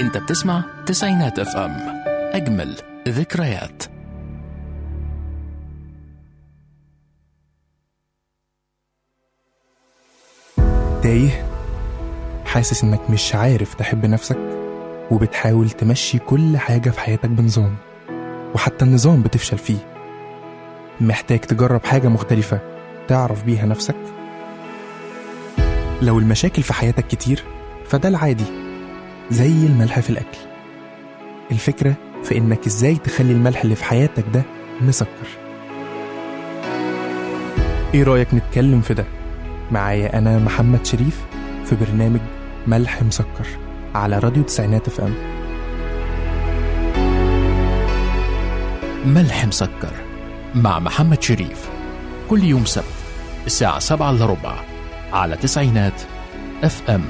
انت بتسمع تسعينات اف ام اجمل ذكريات تايه حاسس انك مش عارف تحب نفسك وبتحاول تمشي كل حاجة في حياتك بنظام وحتى النظام بتفشل فيه محتاج تجرب حاجة مختلفة تعرف بيها نفسك لو المشاكل في حياتك كتير فده العادي زي الملح في الأكل الفكرة في إنك إزاي تخلي الملح اللي في حياتك ده مسكر إيه رأيك نتكلم في ده؟ معايا أنا محمد شريف في برنامج ملح مسكر على راديو تسعينات اف ام ملح مسكر مع محمد شريف كل يوم سبت الساعة سبعة إلا ربع على تسعينات اف ام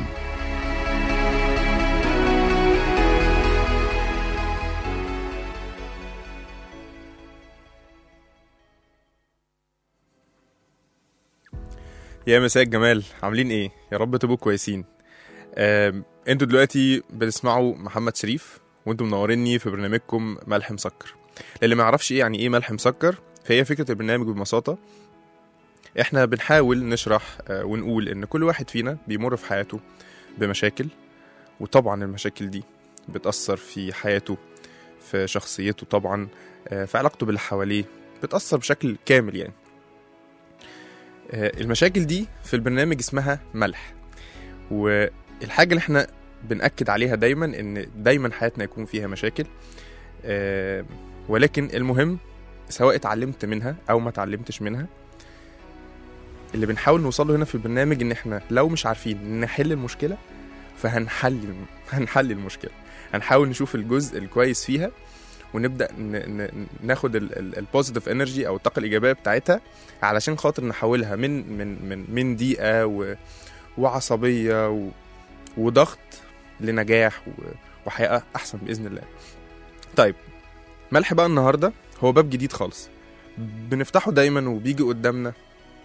يا مساء الجمال عاملين ايه يا رب تبقوا كويسين آم، انتوا دلوقتي بتسمعوا محمد شريف وانتوا منوريني في برنامجكم ملح مسكر للي ما يعرفش ايه يعني ايه ملح مسكر فهي فكره البرنامج ببساطه احنا بنحاول نشرح آه، ونقول ان كل واحد فينا بيمر في حياته بمشاكل وطبعا المشاكل دي بتأثر في حياته في شخصيته طبعا آه، في علاقته باللي حواليه بتأثر بشكل كامل يعني آه، المشاكل دي في البرنامج اسمها ملح والحاجة اللي احنا بنأكد عليها دايما ان دايما حياتنا يكون فيها مشاكل آه، ولكن المهم سواء اتعلمت منها او ما اتعلمتش منها اللي بنحاول نوصله هنا في البرنامج ان احنا لو مش عارفين نحل المشكلة فهنحل هنحل المشكلة هنحاول نشوف الجزء الكويس فيها ونبدا ن- ن- ناخد البوزيتيف انرجي او الطاقه الايجابيه بتاعتها علشان خاطر نحولها من من من من ضيقه و- وعصبيه و- وضغط لنجاح و- وحياه احسن باذن الله. طيب ملح بقى النهارده هو باب جديد خالص بنفتحه دايما وبيجي قدامنا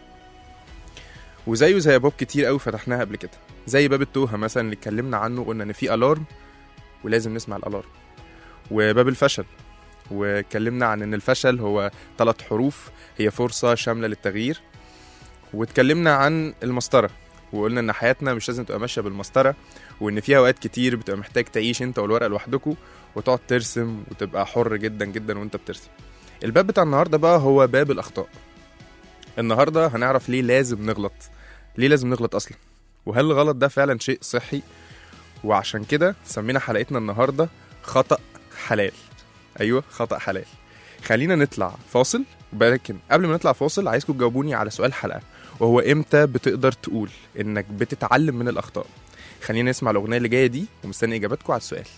وزيه زي باب كتير قوي فتحناها قبل كده زي باب التوهه مثلا اللي اتكلمنا عنه قلنا ان في الارم ولازم نسمع الالارم وباب الفشل واتكلمنا عن ان الفشل هو ثلاث حروف هي فرصة شاملة للتغيير واتكلمنا عن المسطرة وقلنا ان حياتنا مش لازم تبقى ماشية بالمسطرة وان في اوقات كتير بتبقى محتاج تعيش انت والورقة لوحدكوا وتقعد ترسم وتبقى حر جدا جدا وانت بترسم الباب بتاع النهاردة بقى هو باب الاخطاء النهاردة هنعرف ليه لازم نغلط ليه لازم نغلط اصلا وهل الغلط ده فعلا شيء صحي وعشان كده سمينا حلقتنا النهاردة خطأ حلال ايوه خطأ حلال خلينا نطلع فاصل ولكن قبل ما نطلع فاصل عايزكم تجاوبوني على سؤال الحلقه وهو امتى بتقدر تقول انك بتتعلم من الاخطاء خلينا نسمع الاغنيه اللي جايه دي ومستني اجاباتكم على السؤال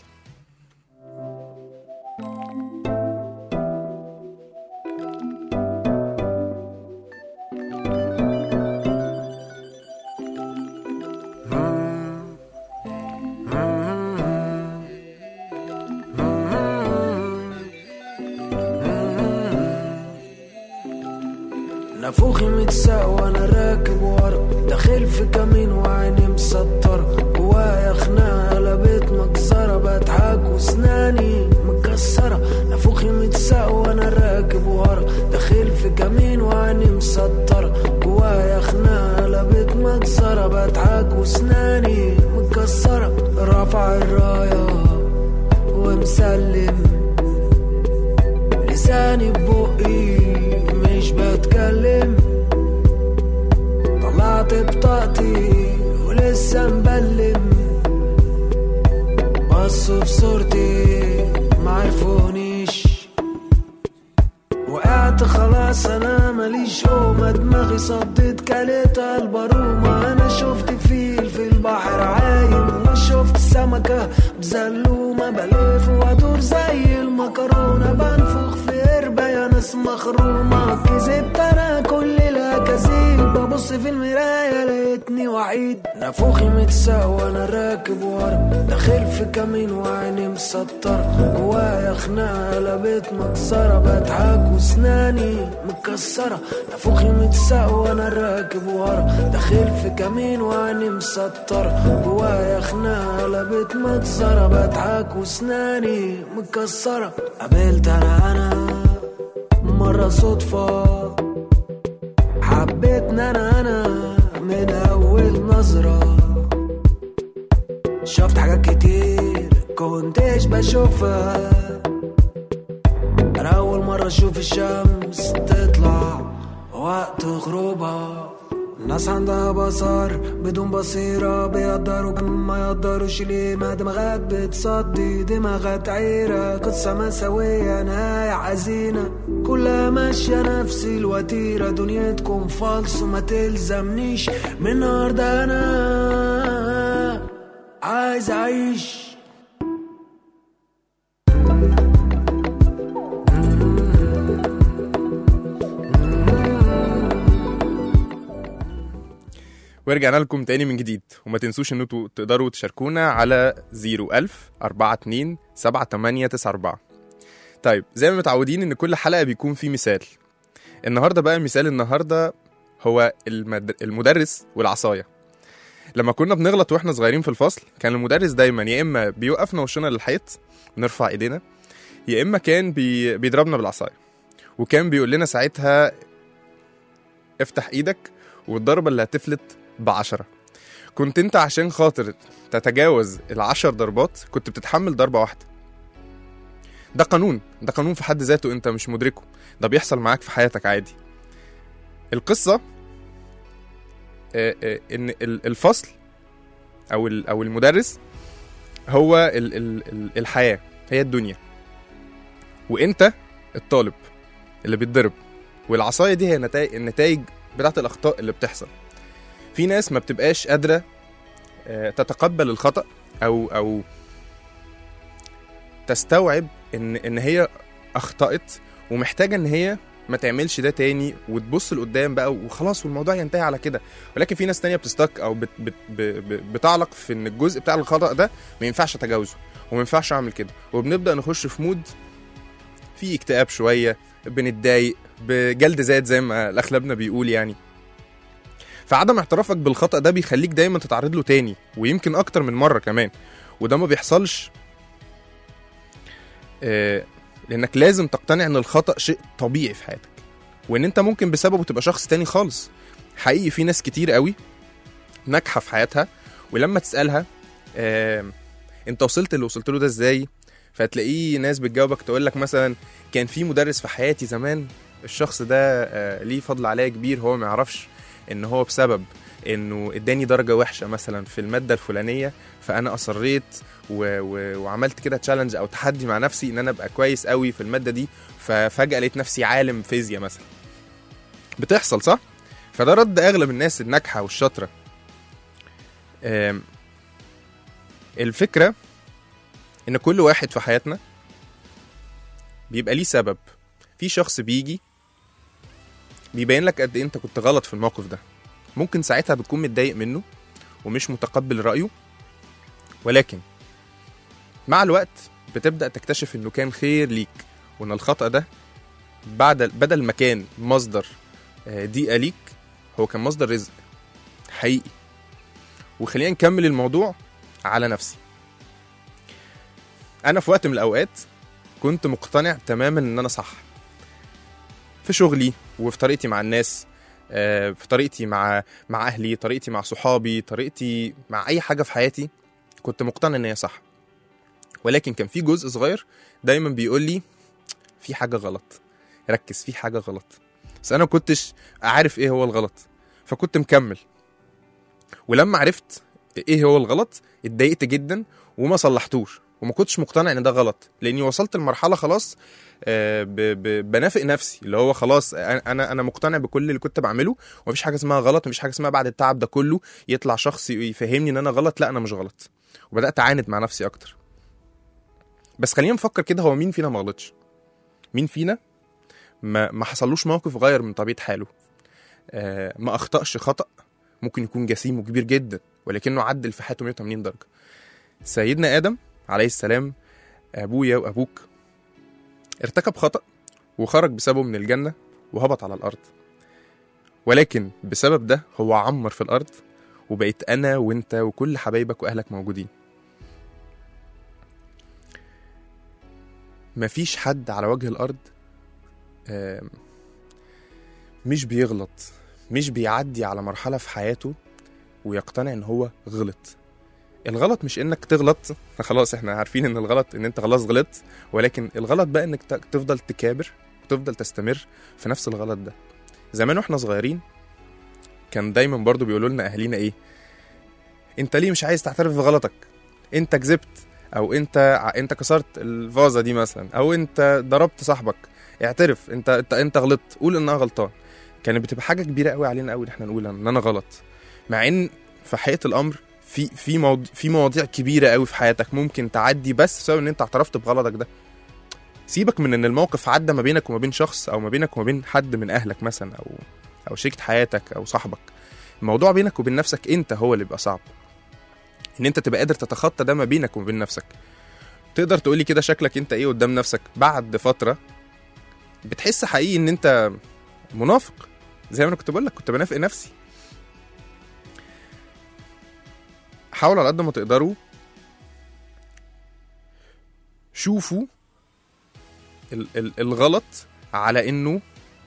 نافوخي متساق وانا راكب ورا داخل في كمين وعيني مسطرة جوايا خناقة قلبت مجزرة بضحك واسناني مكسرة نافوخي متساق وانا راكب ورا داخل في كمين وعيني مسطرة جوايا خناقة قلبت مجزرة بضحك واسناني مكسرة رافع الراية ومسلم لساني ببقي مش بتكلم طلعت بطاقتي ولسه مبلم بصوا في صورتي معرفونيش وقعت خلاص انا ماليش قومة دماغي صدت كلت البرومة انا شفت فيل في البحر عايم وشفت سمكة بزلومة بلف وادور زي المكرونة بنفخ في قربة يا ناس مخرومة كذبت انا كل الاكاذيب ببص ببص في المراية لقيتني وعيد نافوخي متساوي وانا راكب ورا داخل في كمين وعيني مسطرة جوايا خناقة قلبت مكسرة بضحك واسناني مكسرة نافوخي متساوي وانا راكب ورا داخل في كمين وعيني مسطرة جوايا خناقة قلبت مكسرة بضحك واسناني مكسرة قابلت انا انا مرة صدفة حبيتنا انا انا من اول نظرة شفت حاجات كتير كنتش بشوفها انا اول مرة اشوف الشمس تطلع وقت غروبها الناس عندها بصر بدون بصيرة بيقدروا كم ما يقدروش ليه ما دماغات بتصدي دماغات عيرة قصة مساوية نهاية حزينة كلها ماشية نفس الوتيرة دنيتكم فالص وما تلزمنيش من النهاردة أنا عايز أعيش ورجعنا لكم تاني من جديد وما تنسوش ان انتوا تقدروا تشاركونا على 01000 42 7894 طيب زي ما متعودين ان كل حلقه بيكون في مثال النهارده بقى مثال النهارده هو المد... المدرس والعصايه لما كنا بنغلط واحنا صغيرين في الفصل كان المدرس دايما يا اما بيوقفنا وشنا للحيط ونرفع ايدينا يا اما كان بي... بيضربنا بالعصايه وكان بيقول لنا ساعتها افتح ايدك والضربه اللي هتفلت بعشرة كنت انت عشان خاطر تتجاوز العشر ضربات كنت بتتحمل ضربة واحدة ده قانون ده قانون في حد ذاته انت مش مدركه ده بيحصل معاك في حياتك عادي القصة آه، آه، ان ال- الفصل او ال- او المدرس هو ال- ال- ال- الحياة هي الدنيا وانت الطالب اللي بيتضرب والعصاية دي هي نتائج النتائج بتاعت الأخطاء اللي بتحصل في ناس ما بتبقاش قادرة آه، تتقبل الخطأ أو أو تستوعب إن إن هي أخطأت ومحتاجة إن هي ما تعملش ده تاني وتبص لقدام بقى وخلاص والموضوع ينتهي على كده ولكن في ناس تانية بتستك أو بت بت ب- ب- بتعلق في إن الجزء بتاع الخطأ ده ما ينفعش أتجاوزه وما ينفعش أعمل كده وبنبدأ نخش في مود في اكتئاب شوية بنتضايق بجلد ذات زي ما الاغلبنا بيقول يعني فعدم اعترافك بالخطأ ده بيخليك دايما تتعرض له تاني ويمكن اكتر من مرة كمان وده ما بيحصلش آه لانك لازم تقتنع ان الخطأ شيء طبيعي في حياتك وان انت ممكن بسببه تبقى شخص تاني خالص حقيقي في ناس كتير قوي ناجحة في حياتها ولما تسألها آه انت وصلت اللي وصلت له ده ازاي فتلاقيه ناس بتجاوبك تقول لك مثلا كان في مدرس في حياتي زمان الشخص ده آه، ليه فضل عليا كبير هو ما يعرفش ان هو بسبب انه اداني درجه وحشه مثلا في الماده الفلانيه فانا اصريت و... و... وعملت كده تشالنج او تحدي مع نفسي ان انا ابقى كويس قوي في الماده دي ففجاه لقيت نفسي عالم فيزياء مثلا بتحصل صح فده رد اغلب الناس الناجحه والشاطره آم، الفكره ان كل واحد في حياتنا بيبقى ليه سبب في شخص بيجي بيبين لك قد ايه انت كنت غلط في الموقف ده ممكن ساعتها بتكون متضايق منه ومش متقبل رأيه ولكن مع الوقت بتبدأ تكتشف انه كان خير ليك وان الخطأ ده بعد بدل ما كان مصدر آه، ضيقة ليك هو كان مصدر رزق حقيقي وخلينا نكمل الموضوع على نفسي انا في وقت من الاوقات كنت مقتنع تماما ان انا صح في شغلي وفي طريقتي مع الناس آه، في طريقتي مع مع اهلي طريقتي مع صحابي طريقتي مع اي حاجه في حياتي كنت مقتنع ان هي صح ولكن كان في جزء صغير دايما بيقول لي في حاجه غلط ركز في حاجه غلط بس انا ما كنتش عارف ايه هو الغلط فكنت مكمل ولما عرفت ايه هو الغلط اتضايقت جدا وما صلحتوش وما كنتش مقتنع ان ده غلط لاني وصلت لمرحله خلاص آه، ب- ب- بنافق نفسي اللي هو خلاص انا انا مقتنع بكل اللي كنت بعمله ومفيش حاجه اسمها غلط ومفيش حاجه اسمها بعد التعب ده كله يطلع شخص يفهمني ان انا غلط لا انا مش غلط وبدات اعاند مع نفسي اكتر بس خلينا نفكر كده هو مين فينا ما غلطش مين فينا ما ما حصلوش موقف غير من طبيعه حاله آه، ما اخطاش خطا ممكن يكون جسيم وكبير جدا ولكنه عدل في حياته 180 درجه سيدنا ادم عليه السلام ابويا وابوك ارتكب خطا وخرج بسببه من الجنه وهبط على الارض ولكن بسبب ده هو عمر في الارض وبقيت انا وانت وكل حبايبك واهلك موجودين مفيش حد على وجه الارض آم، مش بيغلط مش بيعدي على مرحله في حياته ويقتنع ان هو غلط الغلط مش انك تغلط خلاص احنا عارفين ان الغلط ان انت خلاص غلطت ولكن الغلط بقى انك ت- تفضل تكابر وتفضل تستمر في نفس الغلط ده زمان واحنا صغيرين كان دايما برضو بيقولوا لنا اهالينا ايه انت ليه مش عايز تعترف بغلطك انت كذبت او انت ع- انت كسرت الفازه دي مثلا او انت ضربت صاحبك اعترف انت انت انت غلطت قول انها غلطان كانت بتبقى حاجه كبيره قوي علينا قوي ان احنا نقول ان انا غلط مع ان في حقيقه الامر في في موضوع في مواضيع كبيره قوي في حياتك ممكن تعدي بس بسبب ان انت اعترفت بغلطك ده سيبك من ان الموقف عدى ما بينك وما بين شخص او ما بينك وما بين حد من اهلك مثلا او او شريكة حياتك او صاحبك الموضوع بينك وبين نفسك انت هو اللي بيبقى صعب ان انت تبقى قادر تتخطى ده ما بينك وما بين نفسك تقدر تقولي كده شكلك انت ايه قدام نفسك بعد فتره بتحس حقيقي ان انت منافق زي ما انا كنت بقول لك كنت بنافق نفسي حاولوا على قد ما تقدروا شوفوا ال- ال- الغلط على انه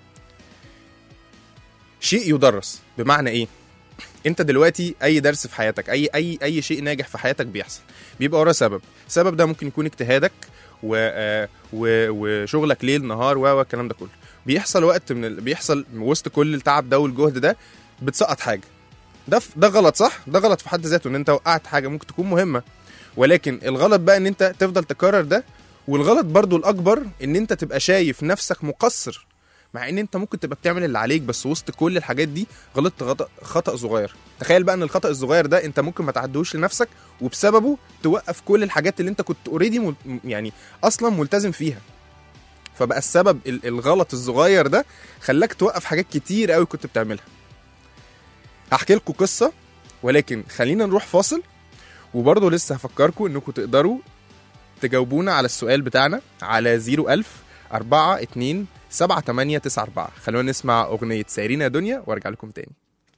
شيء يدرس بمعنى ايه انت دلوقتي اي درس في حياتك اي اي اي شيء ناجح في حياتك بيحصل بيبقى وراه سبب السبب ده ممكن يكون اجتهادك و... آه، و... وشغلك ليل نهار و و الكلام ده كله بيحصل وقت من ال... بيحصل وسط كل التعب ده والجهد ده بتسقط حاجه ده ف... ده غلط صح ده غلط في حد ذاته ان انت وقعت حاجه ممكن تكون مهمه ولكن الغلط بقى ان انت تفضل تكرر ده والغلط برضو الاكبر ان انت تبقى شايف نفسك مقصر مع ان انت ممكن تبقى بتعمل اللي عليك بس وسط كل الحاجات دي غلطت خطأ, خطأ صغير تخيل بقى ان الخطأ الصغير ده انت ممكن ما تعدوش لنفسك وبسببه توقف كل الحاجات اللي انت كنت اوريدي مل... يعني اصلا ملتزم فيها فبقى السبب ال- الغلط الصغير ده خلاك توقف حاجات كتير قوي كنت بتعملها هحكي لكم قصة ولكن خلينا نروح فاصل وبرضه لسه هفكركم انكم تقدروا تجاوبونا على السؤال بتاعنا على 01000 4 2 7 8 9 4 خلونا نسمع اغنية سايرين يا دنيا وارجع لكم تاني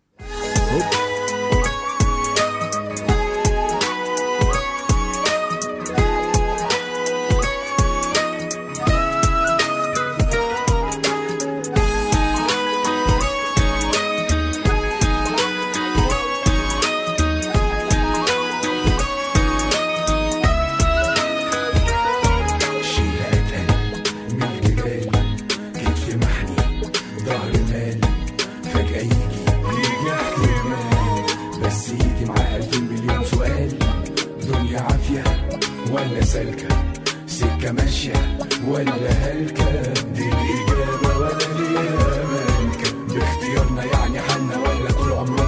شيل اتقل من الجبال كتف محني ظهر مال فجأة يجي يجي احتمال بس يجي معاه ألف مليون سؤال دنيا عافية ولا سالكة سكة ماشية ولا هلكة دي الإجابة ولا ليها مالكة باختيارنا يعني حالنا ولا طول عمرنا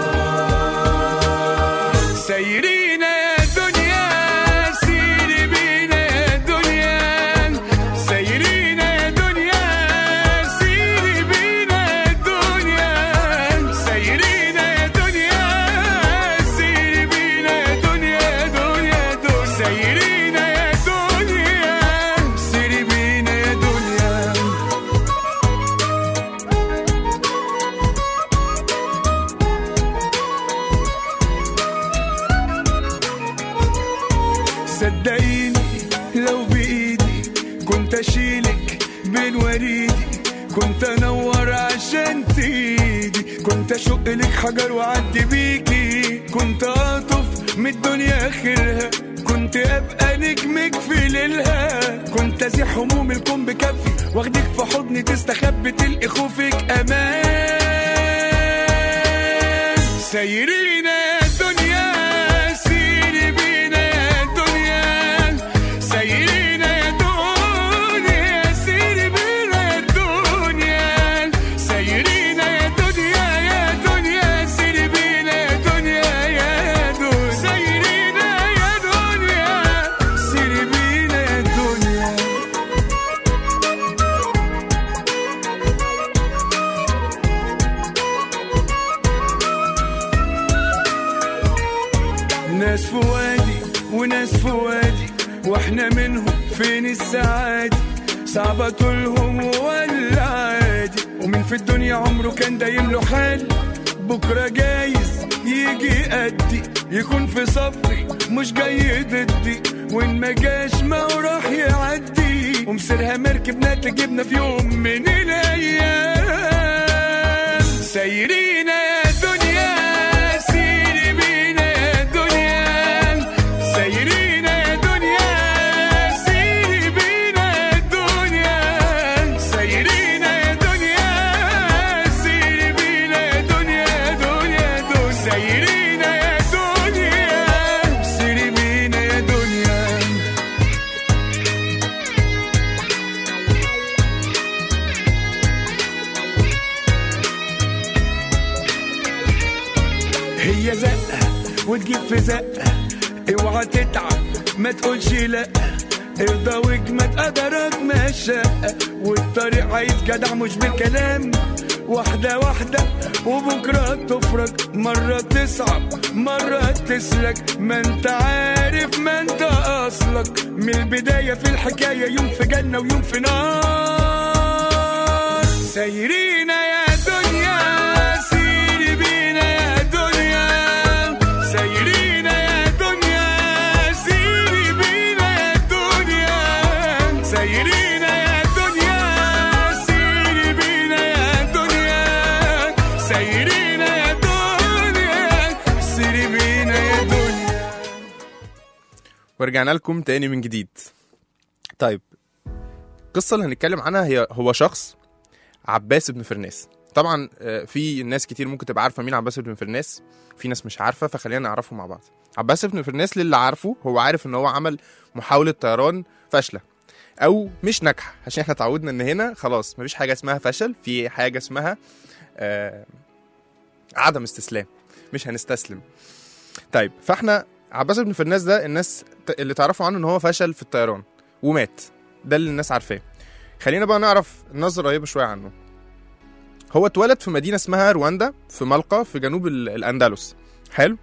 تراب سايرين يا دنيا سيري بينا يا دنيا سايرين يا دنيا سيري بينا يا دنيا سايرين يا دنيا سيري بينا يا دنيا يا دنيا دنيا سايرين يا دنيا سيري بينا يا دنيا صدقيني لو بايدي كنت اشيلك بين وريدي كنت انور عشان تيجي كنت اشق لك حجر واعدي بيكي كنت اطف من الدنيا اخرها كنت ابقى نجمك في ليلها كنت ازيح هموم الكون بكفي واخدك في حضني تستخبي تلقي خوفك امان سايرين يا دنيا سيري بينا يا دنيا سايرين يا دنيا سيري بينا يا دنيا سايرين يا دنيا يا دنيا سيري بينا يا دنيا يا دنيا سايرين يا دنيا سيري بينا يا دنيا ناس في وادي وناس في وادي واحنا منهم فين السعادة صعبة طولهم ولا عادي ومين في الدنيا عمره كان دايم له حال بكرة جايز يجي قدي يكون في صفي مش جاي ضدي وان ما جاش ما هو راح يعدي ومسيرها مركبنا تجيبنا في يوم من الايام سايرين يا دنيا سيري بينا يا دنيا سايرين يا دنيا سيري بينا يا دنيا سايرين يا دنيا سيري بينا يا دنيا يا دنيا دنيا سايرين يا دنيا سيري بينا يا دنيا هي زقة وتجيب في زقة اوعى تتعب ما تقولش لا ارضى واجمد قدرك ما شقة والطريق عايز جدع مش بالكلام واحدة واحدة وبكرة تفرج مرة تصعب مرة تسلك ما انت عارف ما انت اصلك من البداية في الحكاية يوم في جنة ويوم في نار سايرين يا دنيا سيري بينا يا دنيا سايرين يا دنيا سيري بينا يا دنيا سايرين يا دنيا سيري بينا يا دنيا سايرين يا دنيا سيري بينا يا دنيا ورجعنا لكم تاني من جديد طيب القصة اللي هنتكلم عنها هي هو شخص عباس بن فرناس طبعا آه، في ناس كتير ممكن تبقى عارفة مين عباس بن فرناس في ناس مش عارفة فخلينا نعرفه مع بعض عباس بن فرناس للي عارفه هو عارف ان هو عمل محاولة طيران فاشلة او مش ناجحة عشان احنا اتعودنا ان هنا خلاص مفيش حاجة اسمها فشل في حاجة اسمها آه عدم استسلام مش هنستسلم طيب فاحنا عباس بن فرناس ده الناس ت- اللي تعرفوا عنه ان هو فشل في الطيران ومات ده اللي الناس عارفاه خلينا بقى نعرف نظرة قريبة شوية عنه هو اتولد في مدينة اسمها رواندا في ملقا في جنوب ال- الأندلس حلو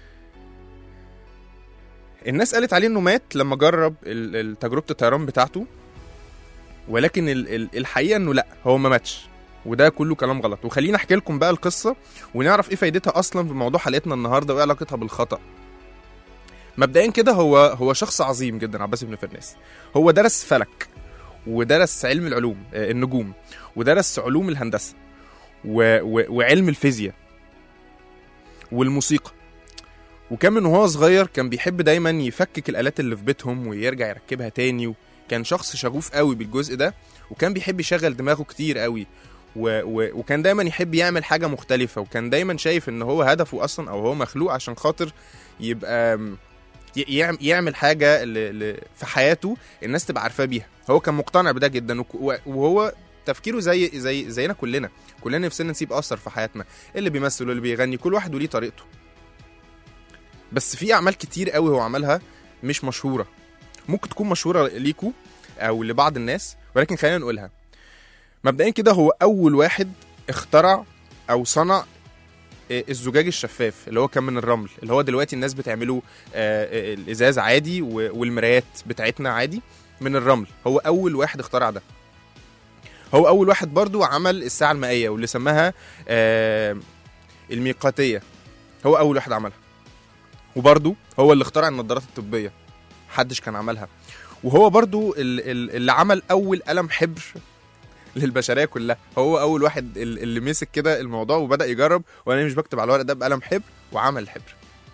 الناس قالت عليه انه مات لما جرب ال- ال- تجربة الطيران بتاعته ولكن ال- ال- الحقيقة انه لا هو ما ماتش وده كله كلام غلط وخلينا احكي لكم بقى القصة ونعرف ايه فايدتها اصلا في موضوع حلقتنا النهارده وايه علاقتها بالخطأ مبدئيا كده هو هو شخص عظيم جدا عباس بن فرناس هو درس فلك ودرس علم العلوم آه، النجوم ودرس علوم الهندسه و... و... وعلم الفيزياء والموسيقى وكان من وهو صغير كان بيحب دايما يفكك الالات اللي في بيتهم ويرجع يركبها تاني كان شخص شغوف قوي بالجزء ده وكان بيحب يشغل دماغه كتير قوي و... و... وكان دايما يحب يعمل حاجه مختلفه وكان دايما شايف ان هو هدفه اصلا او هو مخلوق عشان خاطر يبقى ي- يعم- يعمل حاجه ل... ل... في حياته الناس تبقى عارفاه بيها هو كان مقتنع بده جدا وك- و- وهو تفكيره زي زي زينا كلنا كلنا نفسنا نسيب اثر في حياتنا اللي بيمثل واللي بيغني كل واحد وليه طريقته بس في اعمال كتير قوي هو عملها مش مشهوره ممكن تكون مشهوره ليكوا او لبعض الناس ولكن خلينا نقولها مبدئيا كده هو اول واحد اخترع او صنع آه، الزجاج الشفاف اللي هو كان من الرمل اللي هو دلوقتي الناس بتعمله آه، آه، الازاز عادي و- والمرايات بتاعتنا عادي من الرمل هو اول واحد اخترع ده هو اول واحد برضو عمل الساعه المائيه واللي سماها آه، الميقاتيه هو اول واحد عملها وبرضو هو اللي اخترع النظارات الطبيه محدش كان عملها وهو برضو ال- ال- اللي عمل اول قلم حبر للبشريه كلها هو اول واحد ال- اللي مسك كده الموضوع وبدا يجرب وانا مش بكتب على الورق ده بقلم حبر وعمل الحبر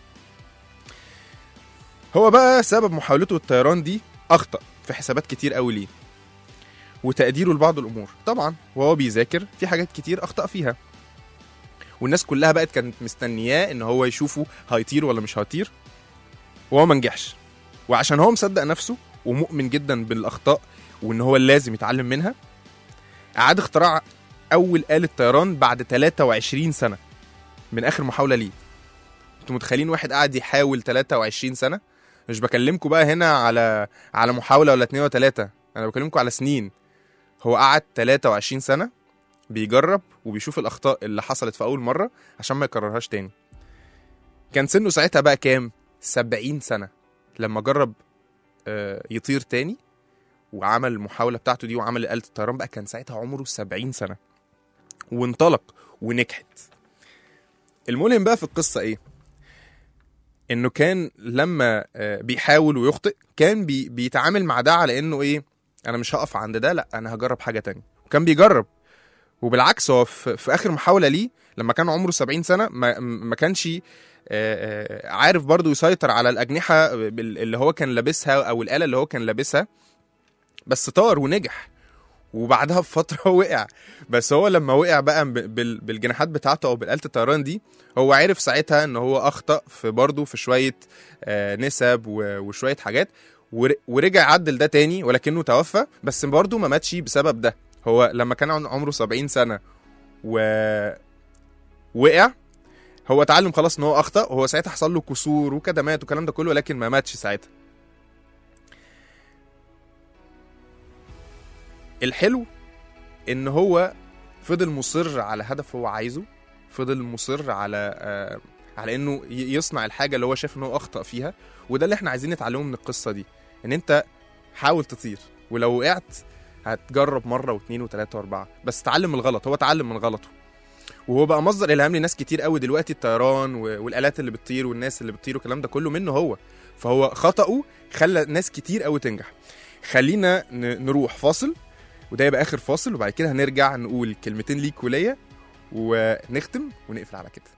هو بقى سبب محاولته الطيران دي اخطا في حسابات كتير قوي ليه وتقديره لبعض الامور طبعا وهو بيذاكر في حاجات كتير اخطا فيها والناس كلها بقت كانت مستنياه ان هو يشوفه هيطير ولا مش هيطير وهو ما نجحش وعشان هو مصدق نفسه ومؤمن جدا بالاخطاء وان هو لازم يتعلم منها اعاد اختراع اول آلة طيران بعد 23 سنة من اخر محاولة ليه انتوا متخيلين واحد قاعد يحاول 23 سنة مش بكلمكم بقى هنا على على محاولة ولا اتنين ولا تلاتة انا بكلمكم على سنين هو قعد 23 سنة بيجرب وبيشوف الاخطاء اللي حصلت في اول مرة عشان ما يكررهاش تاني كان سنه ساعتها بقى كام 70 سنة لما جرب آه، يطير تاني وعمل المحاولة بتاعته دي وعمل آلة الطيران بقى كان ساعتها عمره 70 سنة وانطلق ونجحت الملهم بقى في القصة ايه انه كان لما آه، بيحاول ويخطئ كان بي بيتعامل مع ده على انه ايه انا مش هقف عند ده لا انا هجرب حاجة تانية وكان بيجرب وبالعكس هو في, في اخر محاولة ليه لما كان عمره 70 سنة ما, ما كانش آه، آه، عارف برضو يسيطر على الأجنحة بال- اللي هو كان لابسها أو الآلة اللي هو كان لابسها بس طار ونجح وبعدها بفترة وقع بس هو لما وقع بقى ب- بال- بالجناحات بتاعته أو بالآلة الطيران دي هو عرف ساعتها إن هو أخطأ في برضه في شوية آه، نسب و- وشوية حاجات ور- ورجع عدل ده تاني ولكنه توفى بس برضه ما ماتش بسبب ده هو لما كان عن- عمره 70 سنة و وقع هو اتعلم خلاص ان هو اخطا وهو ساعتها حصل له كسور وكدمات والكلام ده كله لكن ما ماتش ساعتها الحلو ان هو فضل مصر على هدف هو عايزه فضل مصر على آه على انه ي- يصنع الحاجه اللي هو شايف ان هو اخطا فيها وده اللي احنا عايزين نتعلمه من القصه دي ان انت حاول تطير ولو وقعت هتجرب مره واثنين وثلاثه واربعه بس تعلم من الغلط هو اتعلم من غلطه وهو بقى مصدر الهام لناس كتير قوي دلوقتي الطيران و- والالات اللي بتطير والناس اللي بتطير والكلام ده كله منه هو فهو خطأه خلى ناس كتير قوي تنجح خلينا ن- نروح فاصل وده يبقى اخر فاصل وبعد كده هنرجع نقول كلمتين ليك وليا ونختم ونقفل على كده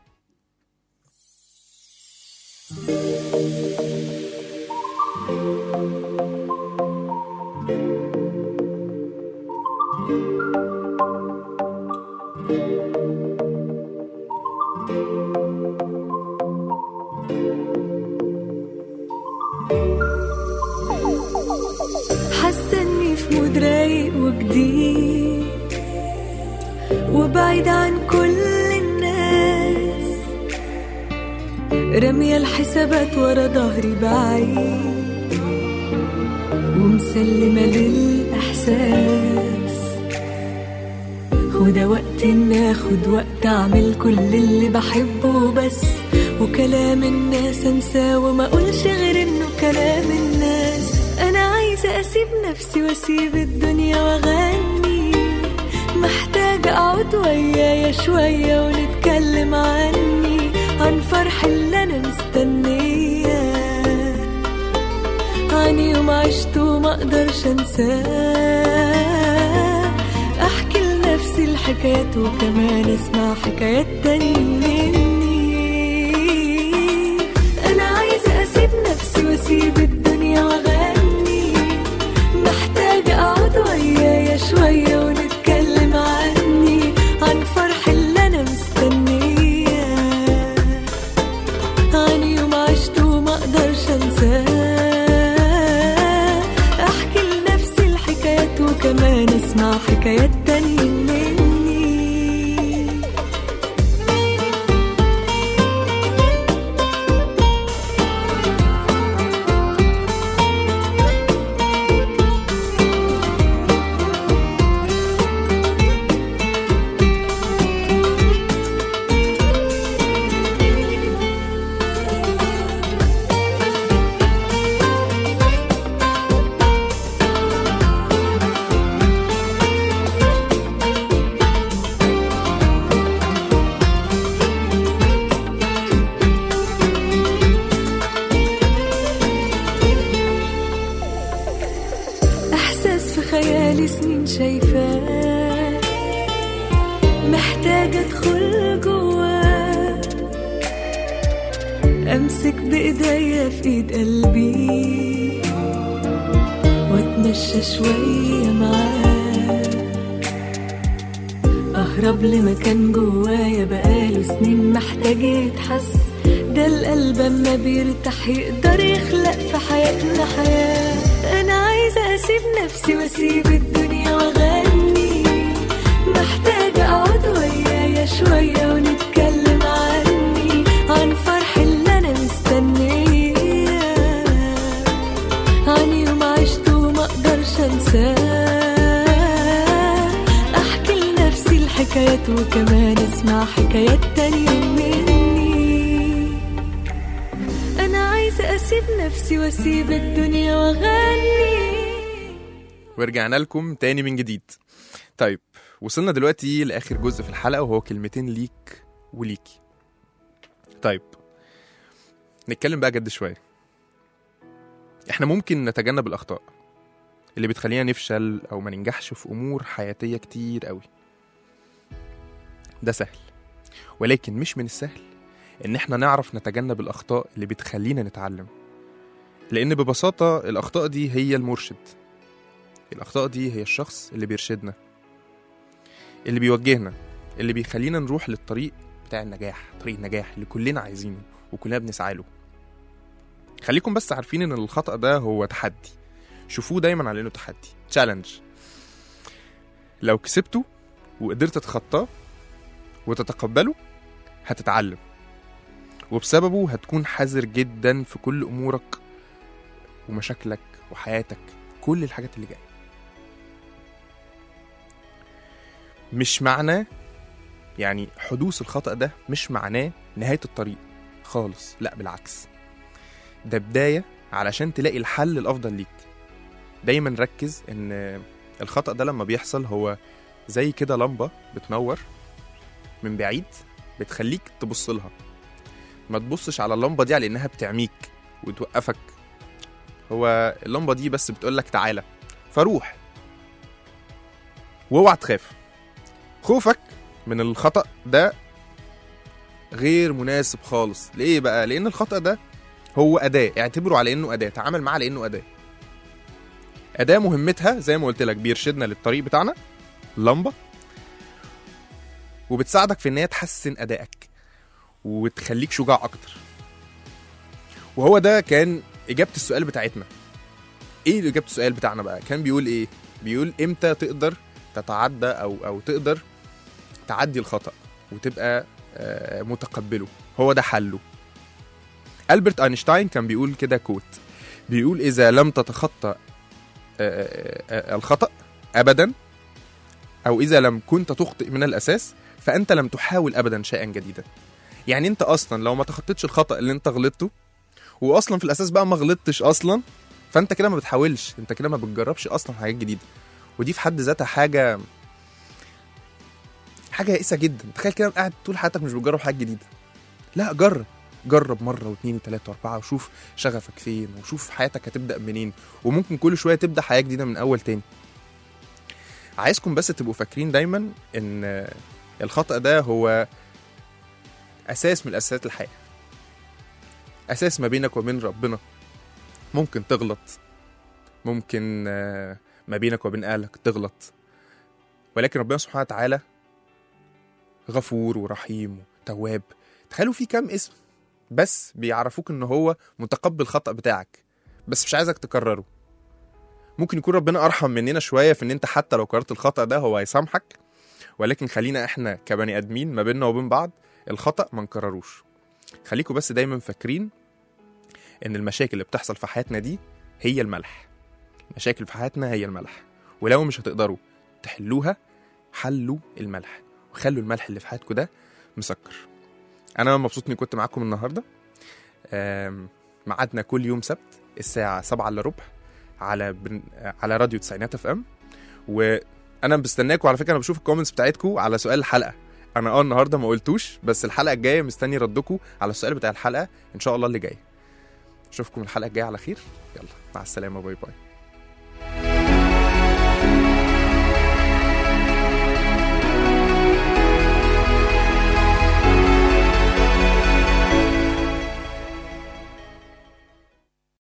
حاسه اني في مود رايق وجديد وبعيد عن كل الناس رامية الحسابات ورا ظهري بعيد ومسلمة للإحساس وده وقت إن آخد وقت أعمل كل اللي بحبه بس وكلام الناس أنساه وما أقولش غير إنه كلام الناس أنا عايزة أسيب نفسي وأسيب الدنيا وأغني محتاجة أقعد ويايا شوية ونتكلم عني عن فرح اللي أنا مستنياه عن يوم عشته وما اقدرش انساه احكي لنفسي الحكايات وكمان اسمع حكايات تاني مني انا عايزه اسيب نفسي واسيب الدنيا واغني محتاجه اقعد ويايا شويه ونتكلم عني عن فرح اللي انا مستنياه عن يوم عشته وما اقدرش انساه احكي لنفسي الحكايات وكمان اسمع حكايات تانية مني احساس في خيالي سنين شايفاه محتاجة ادخل جواه امسك بايديا في ايد قلبي واتمشى شوية معاه اهرب لمكان جوايا بقاله سنين محتاج يتحس ده القلب اما بيرتاح يقدر يخلق في حياتنا حياة انا عايزة اسيب نفسي واسيب الدنيا واغني محتاجة اقعد ويايا شوية ونتكلم عني عن فرح اللي انا مستنياه عن يوم عشته وما اقدرش انساه احكي لنفسي الحكايات وكمان اسمع حكايات تانية مني انا عايزة عايزة أسيب نفسي وأسيب الدنيا وأغني ورجعنا لكم تاني من جديد طيب وصلنا دلوقتي لاخر جزء في الحلقه وهو كلمتين ليك وليكي طيب نتكلم بقى جد شويه احنا ممكن نتجنب الاخطاء اللي بتخلينا نفشل او ما ننجحش في امور حياتيه كتير قوي ده سهل ولكن مش من السهل ان احنا نعرف نتجنب الاخطاء اللي بتخلينا نتعلم لان ببساطه الاخطاء دي هي المرشد الأخطاء دي هي الشخص اللي بيرشدنا اللي بيوجهنا اللي بيخلينا نروح للطريق بتاع النجاح طريق النجاح اللي كلنا عايزينه وكلنا بنسعى له خليكم بس عارفين ان الخطأ ده هو تحدي شوفوه دايما على انه تحدي تشالنج لو كسبته وقدرت تتخطاه وتتقبله هتتعلم وبسببه هتكون حذر جدا في كل امورك ومشاكلك وحياتك كل الحاجات اللي جايه مش معناه يعني حدوث الخطأ ده مش معناه نهاية الطريق خالص لا بالعكس ده بداية علشان تلاقي الحل الأفضل ليك دايما ركز إن الخطأ ده لما بيحصل هو زي كده لمبة بتنور من بعيد بتخليك تبص لها ما تبصش على اللمبة دي على إنها بتعميك وتوقفك هو اللمبة دي بس بتقولك تعالى فروح واوعى تخاف خوفك من الخطأ ده غير مناسب خالص ليه بقى لأن الخطأ ده هو أداة اعتبره على إنه أداة تعامل معاه على إنه أداة أداة مهمتها زي ما قلت لك بيرشدنا للطريق بتاعنا لمبة وبتساعدك في إن هي تحسن أدائك وتخليك شجاع أكتر وهو ده كان إجابة السؤال بتاعتنا إيه إجابة السؤال بتاعنا بقى كان بيقول إيه بيقول إمتى تقدر تتعدى أو أو تقدر تعدي الخطأ وتبقى آه، متقبله هو ده حله ألبرت أينشتاين كان بيقول كده كوت بيقول إذا لم تتخطى آه، آه، آه، الخطأ أبدا أو إذا لم كنت تخطئ من الأساس فأنت لم تحاول أبدا شيئا جديدا يعني أنت أصلا لو ما تخطيتش الخطأ اللي أنت غلطته وأصلا في الأساس بقى ما غلطتش أصلا فأنت كده ما بتحاولش أنت كده ما بتجربش أصلا حاجات جديدة ودي في حد ذاتها حاجة حاجة يائسة جدا تخيل كده قاعد طول حياتك مش بتجرب حاجة جديدة لا جرب جرب مرة واثنين وثلاثة وأربعة وشوف شغفك فين وشوف حياتك هتبدأ منين وممكن كل شوية تبدأ حياة جديدة من أول تاني عايزكم بس تبقوا فاكرين دايما إن الخطأ ده هو أساس من أساسات الحياة أساس ما بينك وبين ربنا ممكن تغلط ممكن آه، ما بينك وبين أهلك تغلط ولكن ربنا سبحانه وتعالى غفور ورحيم وتواب تخيلوا في كام اسم بس بيعرفوك ان هو متقبل الخطأ بتاعك بس مش عايزك تكرره ممكن يكون ربنا ارحم مننا شويه في ان انت حتى لو كررت الخطأ ده هو هيسامحك ولكن خلينا احنا كبني ادمين ما بيننا وبين بعض الخطأ ما نكرروش خليكم بس دايما فاكرين ان المشاكل اللي بتحصل في حياتنا دي هي الملح المشاكل في حياتنا هي الملح ولو مش هتقدروا تحلوها حلوا الملح وخلوا الملح اللي في حياتكم ده مسكر انا مبسوط اني كنت معاكم النهارده آم، ميعادنا كل يوم سبت الساعه 7 الا ربع على برن... على راديو تسعينات اف ام وانا بستناكم على فكره انا بشوف الكومنتس بتاعتكم على سؤال الحلقه انا اه النهارده ما قلتوش بس الحلقه الجايه مستني ردكم على السؤال بتاع الحلقه ان شاء الله اللي جاي اشوفكم الحلقه الجايه على خير يلا مع السلامه باي باي